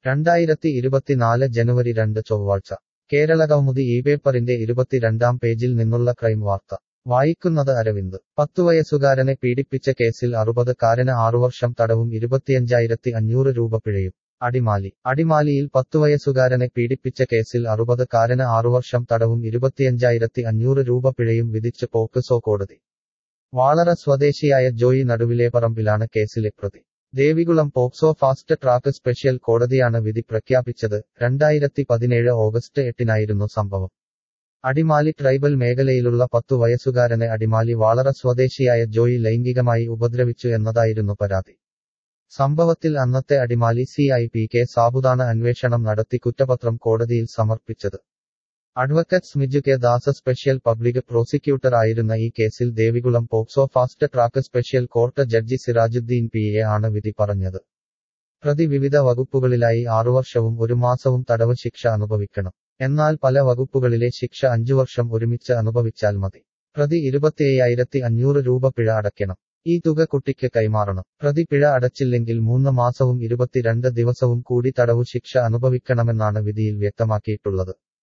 രണ്ടായിരത്തി ഇരുപത്തിനാല് ജനുവരി രണ്ട് ചൊവ്വാഴ്ച കേരളകൗമുദി ഈ പേപ്പറിന്റെ ഇരുപത്തിരണ്ടാം പേജിൽ നിന്നുള്ള ക്രൈം വാർത്ത വായിക്കുന്നത് അരവിന്ദ് പത്തുവയസ്സുകാരനെ പീഡിപ്പിച്ച കേസിൽ അറുപത് കാരന് ആറുവർഷം തടവും ഇരുപത്തിയഞ്ചായിരത്തി അഞ്ഞൂറ് രൂപ പിഴയും അടിമാലി അടിമാലിയിൽ പത്തുവയസ്സുകാരനെ പീഡിപ്പിച്ച കേസിൽ അറുപത് കാരന് ആറുവർഷം തടവും ഇരുപത്തിയഞ്ചായിരത്തി അഞ്ഞൂറ് രൂപ പിഴയും വിധിച്ച് പോക്സോ കോടതി വാളറ സ്വദേശിയായ ജോയി നടുവിലേപ്പറമ്പിലാണ് കേസിലെ പ്രതി Devikulam POCSO fast track special കോടതിയാണ് വിധി പ്രഖ്യാപിച്ചത് രണ്ടായിരത്തി പതിനേഴ് ഓഗസ്റ്റ് എട്ടിനായിരുന്നു സംഭവം അടിമാലി ട്രൈബൽ മേഖലയിലുള്ള പത്തു വയസ്സുകാരനെ അടിമാലി വാളറ സ്വദേശിയായ ജോയി ലൈംഗികമായി ഉപദ്രവിച്ചു എന്നതായിരുന്നു പരാതി സംഭവത്തിൽ അന്നത്തെ Adimali C I P K സാബുദാന അന്വേഷണം നടത്തി കുറ്റപത്രം കോടതിയിൽ സമർപ്പിച്ചത് അഡ്വക്കറ്റ് സ്മിജു കെ ദാസ സ്പെഷ്യൽ പബ്ലിക് പ്രോസിക്യൂട്ടർ ആയിരുന്ന ഈ കേസിൽ Devikulam POCSO fast track special court judge Sirajuddin P A ആണ് വിധി പറഞ്ഞത് പ്രതി വിവിധ വകുപ്പുകളിലായി ആറുവർഷവും ഒരു മാസവും തടവ് ശിക്ഷ അനുഭവിക്കണം എന്നാൽ പല വകുപ്പുകളിലെ ശിക്ഷ അഞ്ചു വർഷം ഒരുമിച്ച് അനുഭവിച്ചാൽ മതി പ്രതി ഇരുപത്തിയ്യായിരത്തി അഞ്ഞൂറ് രൂപ പിഴ അടയ്ക്കണം ഈ തുക കുട്ടിക്ക് കൈമാറണം പ്രതി പിഴ അടച്ചില്ലെങ്കിൽ മൂന്ന് മാസവും ഇരുപത്തിരണ്ട് ദിവസവും കൂടി തടവു ശിക്ഷ അനുഭവിക്കണമെന്നാണ് വിധിയിൽ വ്യക്തമാക്കിയിട്ടുള്ളത്